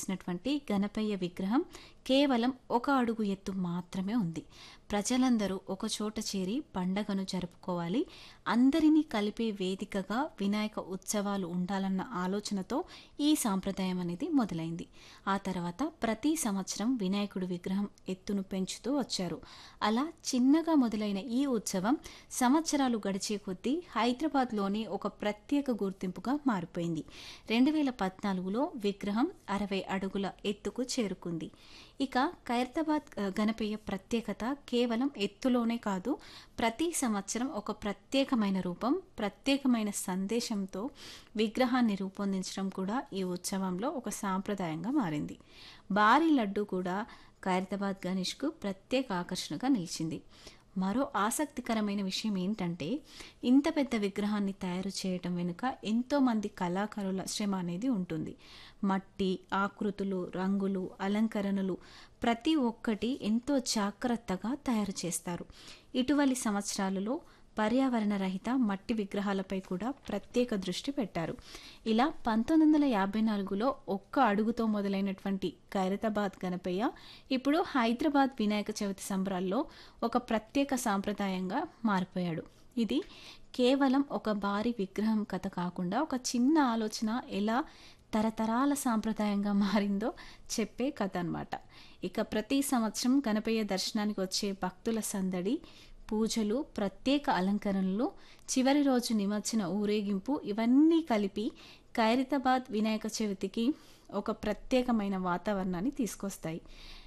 చేసినటువంటి గణపయ్య విగ్రహం కేవలం ఒక అడుగు ఎత్తు మాత్రమే ఉంది ప్రజలందరూ ఒక చోట చేరి పండగను జరుపుకోవాలి అందరినీ కలిపే వేదికగా వినాయక ఉత్సవాలు ఉండాలన్న ఆలోచనతో ఈ సాంప్రదాయం అనేది మొదలైంది ఆ తర్వాత ప్రతి సంవత్సరం వినాయకుడి విగ్రహం ఎత్తును పెంచుతూ వచ్చారు అలా చిన్నగా మొదలైన ఈ ఉత్సవం సంవత్సరాలు గడిచే కొద్దీ హైదరాబాద్లోని ఒక ప్రత్యేక గుర్తింపుగా మారిపోయింది రెండు వేల పద్నాలుగులో విగ్రహం అరవై అడుగుల ఎత్తుకు చేరుకుంది ఇక ఖైరతాబాద్ ఆ, గణపయ్య ప్రత్యేకత కేవలం ఎత్తులోనే కాదు ప్రతి సంవత్సరం ఒక ప్రత్యేకమైన రూపం ప్రత్యేకమైన సందేశంతో విగ్రహాన్ని రూపొందించడం కూడా ఈ ఉత్సవంలో ఒక సాంప్రదాయంగా మారింది భారీ లడ్డు కూడా ఖైరతాబాద్ గణేష్కు ప్రత్యేక ఆకర్షణగా నిలిచింది మరో ఆసక్తికరమైన విషయం ఏంటంటే ఇంత పెద్ద విగ్రహాన్ని తయారు చేయటం వెనుక ఎంతో మంది కళాకారుల శ్రమ అనేది ఉంటుంది మట్టి ఆకృతులు రంగులు అలంకరణలు ప్రతి ఒక్కటి ఎంతో జాగ్రత్తగా తయారు చేస్తారు ఇటీవలి సంవత్సరాలలో పర్యావరణ రహిత మట్టి విగ్రహాలపై కూడా ప్రత్యేక దృష్టి పెట్టారు ఇలా పంతొమ్మిది వందల యాభై నాలుగులో ఒక్క అడుగుతో మొదలైనటువంటి ఖైరతాబాద్ గణపయ్య ఇప్పుడు హైదరాబాద్ వినాయక చవితి సంబరాల్లో ఒక ప్రత్యేక సాంప్రదాయంగా మారిపోయాడు ఇది కేవలం ఒక భారీ విగ్రహం కథ కాకుండా ఒక చిన్న ఆలోచన ఎలా తరతరాల సాంప్రదాయంగా మారిందో చెప్పే కథ అన్నమాట ఇక ప్రతి సంవత్సరం గణపయ్య దర్శనానికి వచ్చే భక్తుల సందడి పూజలు ప్రత్యేక అలంకరణలు చివరి రోజు నిమజ్జన ఊరేగింపు ఇవన్నీ కలిపి ఖైరతాబాద్ వినాయక చవితికి ఒక ప్రత్యేకమైన వాతావరణాన్ని తీసుకొస్తాయి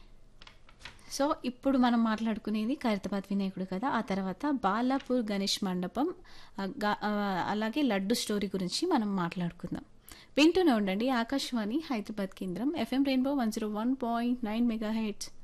సో ఇప్పుడు మనం మాట్లాడుకునేది ఖైరతాబాద్ వినాయకుడు కదా ఆ తర్వాత బాలాపూర్ గణేష్ మండపం ఆ, గా- ఆ, అలాగే లడ్డు స్టోరీ గురించి మనం మాట్లాడుకుందాం వింటూనే ఉండండి ఆకాశవాణి హైదరాబాద్ కేంద్రం FM rainbow one zero one point nine mega heads